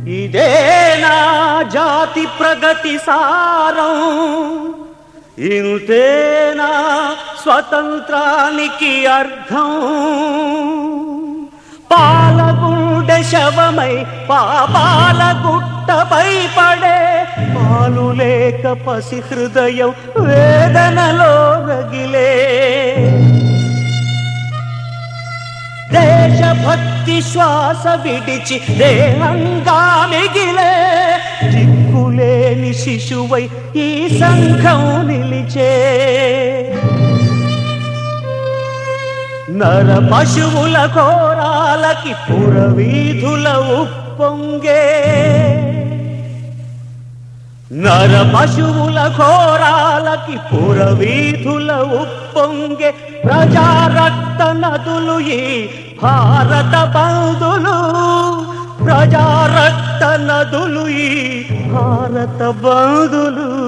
ఇదేనా జాతి ప్రగతి సారం ఇంతేనా స్వతంత్రానికి అర్థం పాలగుండె శవమై పాపాల గుట్టపై పడే పాలు లేక పసి హృదయం వేదనలో రగిలే దేశభక్తి శ్వాస విడిచి దేహంగా మిగిలే దిక్కులేని శిశువై ఈ సంఘం నిలిచే నర పశువుల ఘోరాలకి పురవీధుల ఉప్పొంగే నర పశువుల ఘోరాలకి పురవీధుల ఉప్పొంగే ప్రజా రక్త నదులు ఈ భారత బంధులు ప్రజా రక్త నదులు ఈ భారత బంధులు